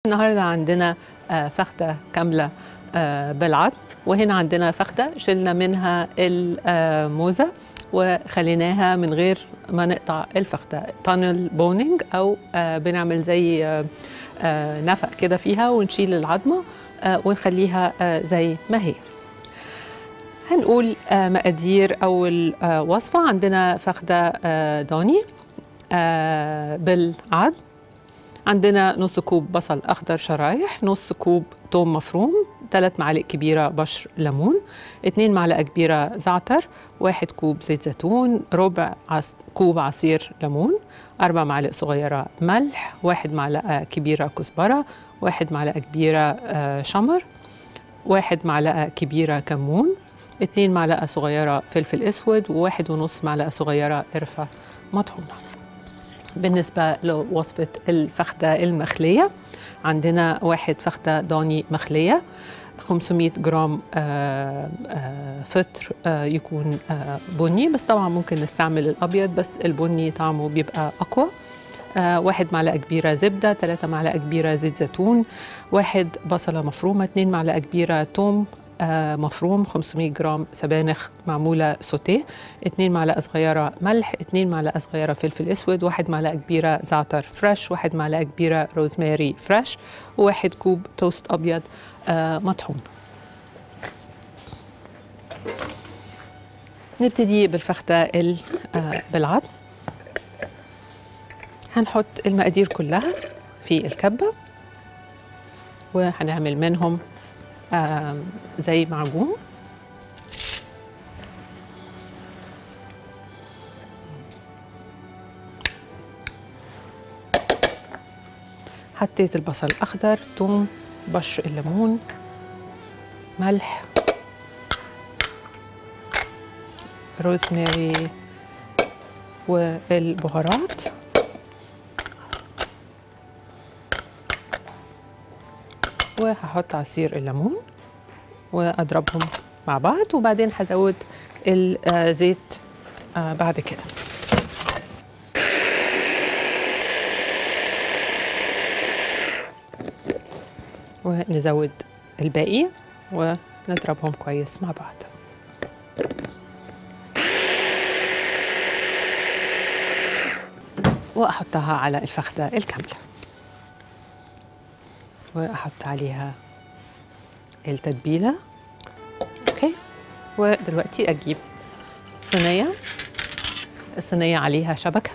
النهارده عندنا آه، فخده كامله آه، بالعظم وهنا عندنا فخده شلنا منها الموزه وخليناها من غير ما نقطع الفخده تانل بونينج او آه، بنعمل زي آه، آه، نفق كده فيها ونشيل العظمه آه، ونخليها آه، زي ما هي هنقول آه، مقادير أول آه، وصفة عندنا فخدة آه، ضاني آه، بالعظم عندنا نص كوب بصل أخضر شرايح نص كوب توم مفروم ثلاث معالق كبيرة بشر ليمون اتنين معلقة كبيرة زعتر واحد كوب زيت زيتون ربع عص... كوب عصير ليمون أربع معالق صغيرة ملح واحد معلقة كبيرة كزبرة واحد معلقة كبيرة آه، شمر واحد معلقة كبيرة كمون اتنين معلقة صغيرة فلفل أسود وواحد ونص معلقة صغيرة قرفة مطحونة بالنسبة لوصفة الفخدة المخلية عندنا واحد فخدة ضاني مخلية 500 جرام آه، آه، فطر آه، يكون آه، بني بس طبعا ممكن نستعمل الأبيض بس البني طعمه بيبقى أقوى آه، واحد معلقة كبيرة زبدة ثلاثة معلقة كبيرة زيت زيتون واحد بصلة مفرومة اتنين معلقة كبيرة توم آه، مفروم 500 جرام سبانخ معمولة سوتيه اتنين معلقة صغيرة ملح اتنين معلقة صغيرة فلفل أسود واحد معلقة كبيرة زعتر فريش واحد معلقة كبيرة روزماري فريش وواحد كوب توست أبيض آه، مطحون نبتدي بالفخدة ال- آه، بالعظم هنحط المقادير كلها في الكبة وهنعمل منهم آم، زي معجون حطيت البصل الأخضر ثوم بشر الليمون ملح روزماري والبهارات وهحط عصير الليمون واضربهم مع بعض وبعدين هزود الزيت آه، بعد كده ونزود الباقي ونضربهم كويس مع بعض واحطها على الفخده الكامله واحط عليها التتبيله اوكي ودلوقتي اجيب صينيه الصينيه عليها شبكه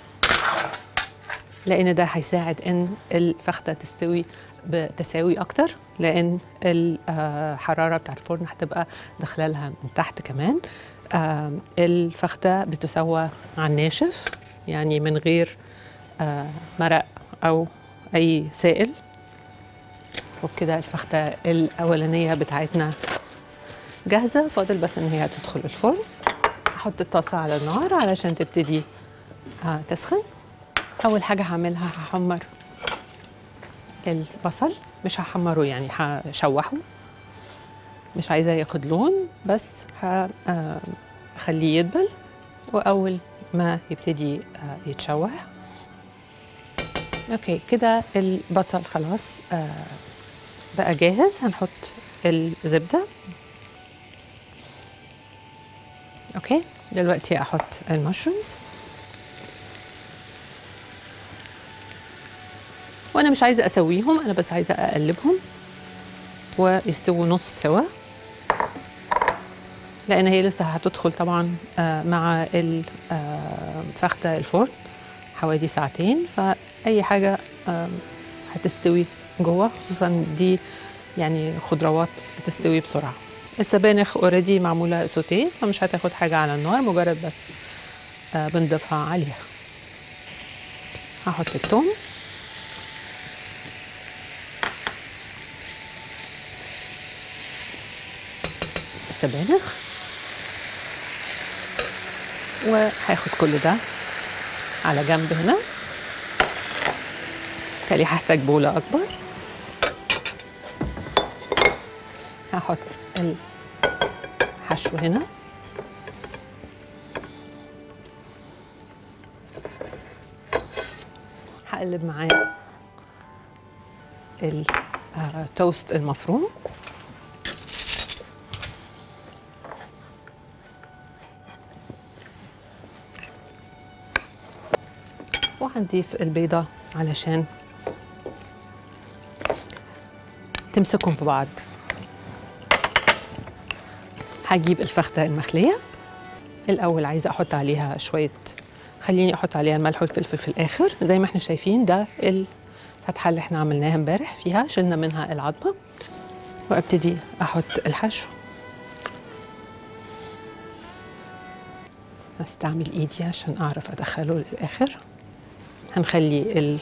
لان ده هيساعد ان الفخده تستوي بتساوي اكتر لان الحراره بتاعت الفرن هتبقى داخله لها من تحت كمان آم، الفخده بتسوى على الناشف يعني من غير آه، مرق او اي سائل وبكده الفخده الاولانيه بتاعتنا جاهزه فاضل بس ان هي تدخل الفرن احط الطاسه على النار علشان تبتدي آه، تسخن اول حاجه هعملها هحمر البصل مش هحمره يعني هشوحه مش عايزاه ياخد لون بس هخليه يدبل واول ما يبتدي آه، يتشوح اوكي كده البصل خلاص آه، بقى جاهز هنحط الزبده اوكي دلوقتي احط المشرومز وانا مش عايزه اسويهم انا بس عايزه اقلبهم ويستووا نص سوا لان هي لسه هتدخل طبعا آه، مع الفخده الفرن حوالي ساعتين فاي حاجه آم، هتستوي جوه خصوصا دي يعني خضروات بتستوي بسرعه السبانخ اوريدي معموله سوتيه فمش هتاخد حاجه على النار مجرد بس آه، بنضيفها عليها هحط الثوم السبانخ وهاخد كل ده على جنب هنا تالي هحتاج بولة أكبر هحط الحشو هنا هقلب معاه التوست المفروم وهنضيف البيضة علشان تمسكهم في بعض هجيب الفخدة المخلية الأول عايزة أحط عليها شوية خليني أحط عليها الملح والفلفل في الآخر زي ما احنا شايفين ده الفتحة اللي احنا عملناها امبارح فيها شلنا منها العظمة وابتدي أحط الحشو استعمل ايدي عشان اعرف ادخله للاخر هنخلي ال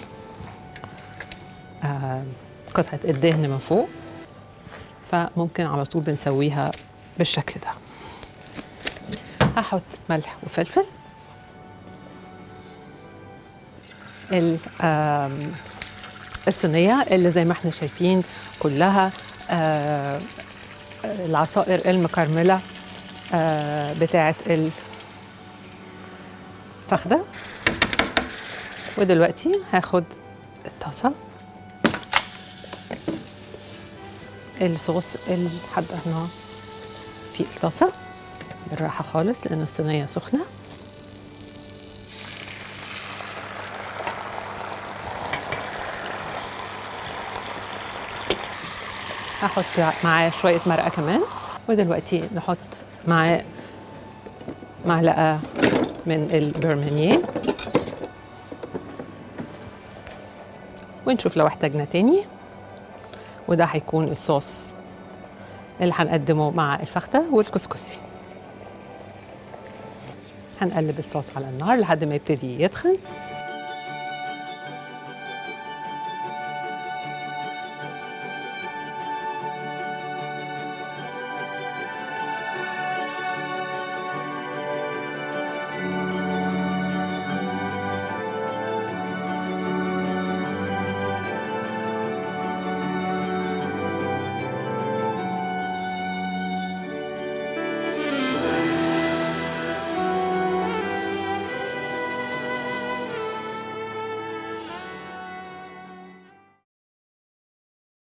آه، قطعة الدهن من فوق فممكن على طول بنسويها بالشكل ده هحط ملح وفلفل ال- آم، الصينية اللي زي ما احنا شايفين كلها آه، العصائر المكرملة آه، بتاعة الفخدة ودلوقتي هاخد الطاسة الصوص اللي حضرناه في الطاسة بالراحة خالص لأن الصينية سخنة هحط معاه شوية مرقة كمان ودلوقتي نحط معاه معلقة من البرمانيه ونشوف لو احتاجنا تاني وده هيكون الصوص اللي هنقدمه مع الفخدة والكسكسي هنقلب الصوص على النار لحد ما يبتدي يتخن